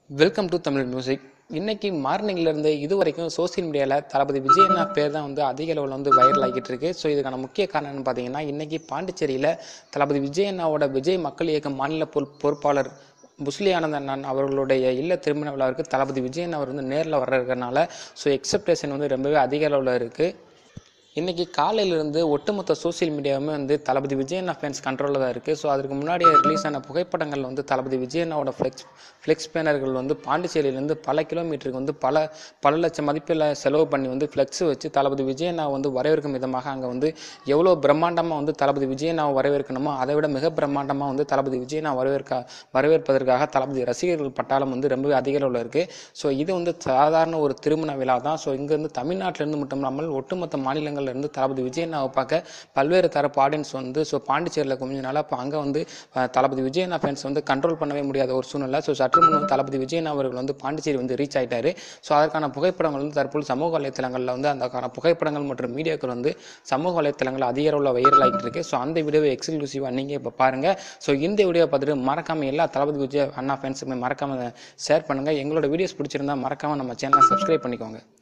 welcome to Tamil music இன்னைக்கு மார்னிங்ல இருந்து இது வரைக்கும் சோசியல் மீடியாவில் தளபதி விஜயண்ணா பேர் தான் வந்து அதிக அளவில் வந்து வைரல் ஆகிட்டு இருக்கு ஸோ இதுக்கான முக்கிய காரணம் என்னன்னு பார்த்தீங்கன்னா இன்னைக்கு பாண்டிச்சேரியில் தளபதி விஜயண்ணாவோட விஜய் மக்கள் இயக்கம் மாநில பொறு- பொறுப்பாளர் புஸ்லி ஆனந்தன் அவர்களுடைய இல்ல திருமண விழாவிற்கு தளபதி விஜயன் அவர் வந்து நேரில் வர இருக்கறனால ஸோ எக்ஸப்டேஷன் வந்து ரொம்பவே அதிக அளவில் இருக்குது இன்னைக்கு காலையிலிருந்து ஒட்டுமொத்த சோஷியல் மீடியாவுமே வந்து தளபதி விஜயண்ணா ஃபேன்ஸ் கண்ட்ரோலில் தான் இருக்குது ஸோ அதுக்கு முன்னாடி ரிலீஸ் ஆன புகைப்படங்கள் வந்து தளபதி விஜயண்ணாவோட ஃப்ளெக்ஸ் ஃப்ளெக்ஸ் பேனர்கள் வந்து பாண்டிச்சேரியிலேருந்து பல கிலோமீட்டருக்கு வந்து பல பல லட்சம் மதிப்பில் செலவு பண்ணி வந்து ஃப்ளெக்ஸ் வச்சு தளபதி விஜயண்ணா வந்து வரவேற்கும் விதமாக அங்கே வந்து எவ்வளோ பிரம்மாண்டமாக வந்து தளபதி விஜயண்ணாவை வரவேற்கணுமோ அதை விட மிக பிரம்மாண்டமாக வந்து தளபதி விஜயண்ணா வரவேற்க வரவேற்பதற்காக தளபதி ரசிகர்கள் பட்டாளம் வந்து ரொம்பவே அதிக அளவில் இருக்குது ஸோ இது வந்து சாதாரண ஒரு திருமண விழா தான் ஸோ இங்கேருந்து தமிழ்நாட்டிலேருந்து மட்டும் இல்லாமல் ஒட்டுமொத்த மாநிலங்கள்ல இருந்து தளபதி விஜயண்ணாவை பார்க்க பல்வேறு தரப்பு ஆடியன்ஸ் வந்து ஸோ பாண்டிச்சேரியில் கொஞ்ச நாளாக இப்போ அங்கே வந்து அஹ், தளபதி விஜயண்ணா ஃபேன்ஸ் வந்து கண்ட்ரோல் பண்ணவே முடியாத ஒரு சூழ்நிலை ஸோ சற்று முன் வந்து தளபதி விஜயண்ணா அவர்கள் வந்து பாண்டிச்சேரி வந்து ரீச் ஆயிட்டாரு ஸோ அதற்கான புகைப்படங்கள் வந்து தற்போது சமூக வலைத்தளங்களில் வந்து அதற்கான புகைப்படங்கள் மற்றும் மீடியாக்கள் வந்து சமூக வலைத்தளங்கள் அதிக அளவில் வைரல் ஆகிட்டு இருக்கு ஸோ அந்த வீடியோவை எக்ஸ்க்ளூசிவாக நீங்கள் இப்போ பாருங்கள் ஸோ இந்த வீடியோ பார்த்துட்டு மறக்காம எல்லா தளபதி விஜய் அண்ணா ஃபேன்ஸுமே மறக்காம ஷேர் பண்ணுங்கள் எங்களோட வீடியோஸ் பிடிச்சிருந்தா மறக்காம நம்ம சேனலை சப்ஸ்கிரைப் பண்ணிக்கோங்க